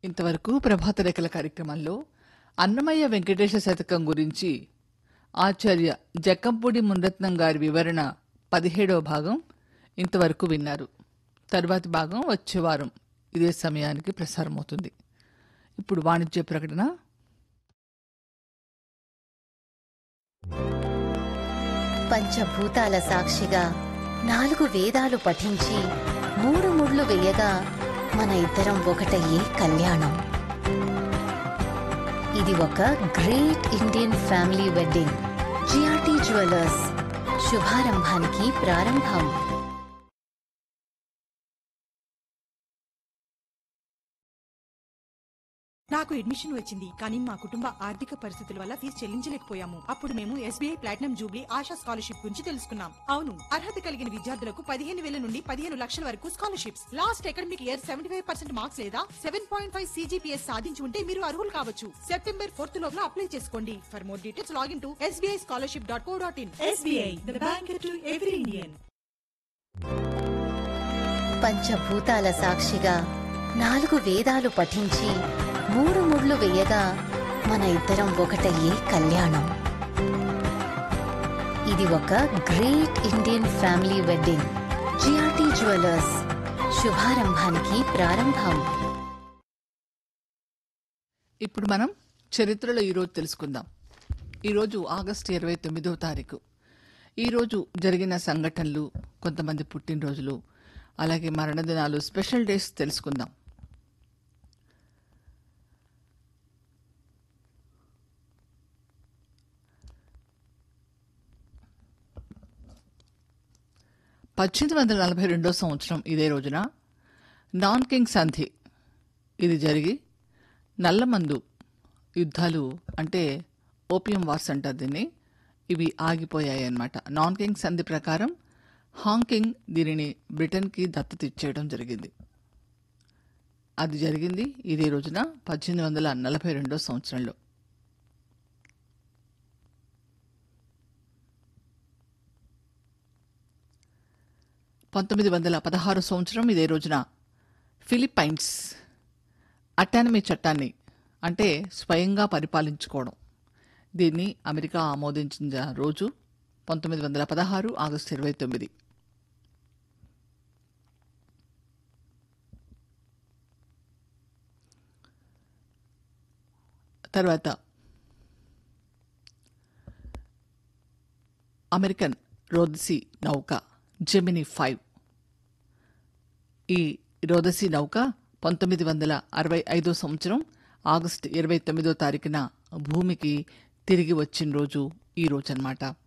ఇంతవరకు ప్రభాత రేఖల కార్యక్రమంలో అన్నమయ్య వెంకటేశ శతకం గురించి ఆచార్య జక్కంపూడి మునరత్నం గారి వివరణ పదిహేడవ భాగం ఇంతవరకు విన్నారు తర్వాతి భాగం వచ్చే వారం ఇదే సమయానికి ప్రసారమవుతుంది ఇప్పుడు వాణిజ్య ప్రకటన పంచభూతాల సాక్షిగా నాలుగు వేదాలు పఠించి మూడు ముళ్ళు వేయగా మన ఇద్దరం ఒకటయ్యే కళ్యాణం ఇది ఒక great Indian family wedding GRT jewellers శుభారంభానికి ప్రారంభం నాకు అడ్మిషన్ వచ్చింది కానీ మా కుటుంబ ఆర్థిక పరిస్థితుల వల్ల ఫీజు చెల్లించలేకపోయాము అప్పుడు మేము SBI platinum jubilee Asha scholarship గురించి తెలుసుకున్నాం అవును అర్హత కలిగిన విద్యార్థులకు పదిహేను వేల నుండి పదిహేను లక్షల వరకు scholarships last academic year seventy five percent marks లేదా సెవెన్ పాయింట్ ఫైవ్ సీజీపీఎస్ సాధించి ఉంటే మీరు అర్హులు కావచ్చు సెప్టెంబర్ ఫోర్త్ లోపల అప్లై చేసుకోండి for more details login to SBI scholarship dot co dot in SBI the bank to every Indian పంచభూతాల సాక్షిగా నాలుగు వేదాలు పఠించి మూడు ముళ్ళు వేయగా మన ఇద్దరం ఒకటయ్యే కళ్యాణం ఇది ఒక great Indian family wedding GRT jewellers శుభారంభానికి ప్రారంభం ఇప్పుడు మనం చరిత్రలో ఈరోజు తెలుసుకుందాం ఈరోజు ఆగస్టు ఇరవై తొమ్మిదవ తారీఖు ఈరోజు జరిగిన సంఘటనలు కొంతమంది పుట్టినరోజులు అలాగే మరణదినాలు స్పెషల్ డేస్ తెలుసుకుందాం పద్దెనిమిది వందల నలభై రెండో సంవత్సరం ఇదే రోజున నాన్ కింగ్ సంధి ఇది జరిగి నల్లమందు యుద్ధాలు అంటే ఓపియం వార్స్ అంటారు దీన్ని ఇవి ఆగిపోయాయి అన్నమాట నాన్ కింగ్ సంధి ప్రకారం హాంకింగ్ దీనిని బ్రిటన్కి దత్తత ఇచ్చేయడం జరిగింది అది జరిగింది ఇదే రోజున పద్దెనిమిది వందల నలభై రెండో సంవత్సరంలో పంతొమ్మిది వందల పదహారు సంవత్సరం ఇదే రోజున ఫిలిప్పైన్స్ అటానమీ చట్టాన్ని అంటే స్వయంగా పరిపాలించుకోవడం దీన్ని అమెరికా ఆమోదించిన రోజు పంతొమ్మిది వందల పదహారు ఆగస్టు ఇరవై తొమ్మిది తర్వాత అమెరికన్ రోదసి నౌక జెమినీ ఫైవ్ ఈ రోదసి నౌక పంతొమ్మిది వందల అరవై ఐదో సంవత్సరం ఆగస్టు ఇరవై తొమ్మిదో తారీఖున భూమికి తిరిగి వచ్చిన రోజు ఈ రోజు అన్నమాట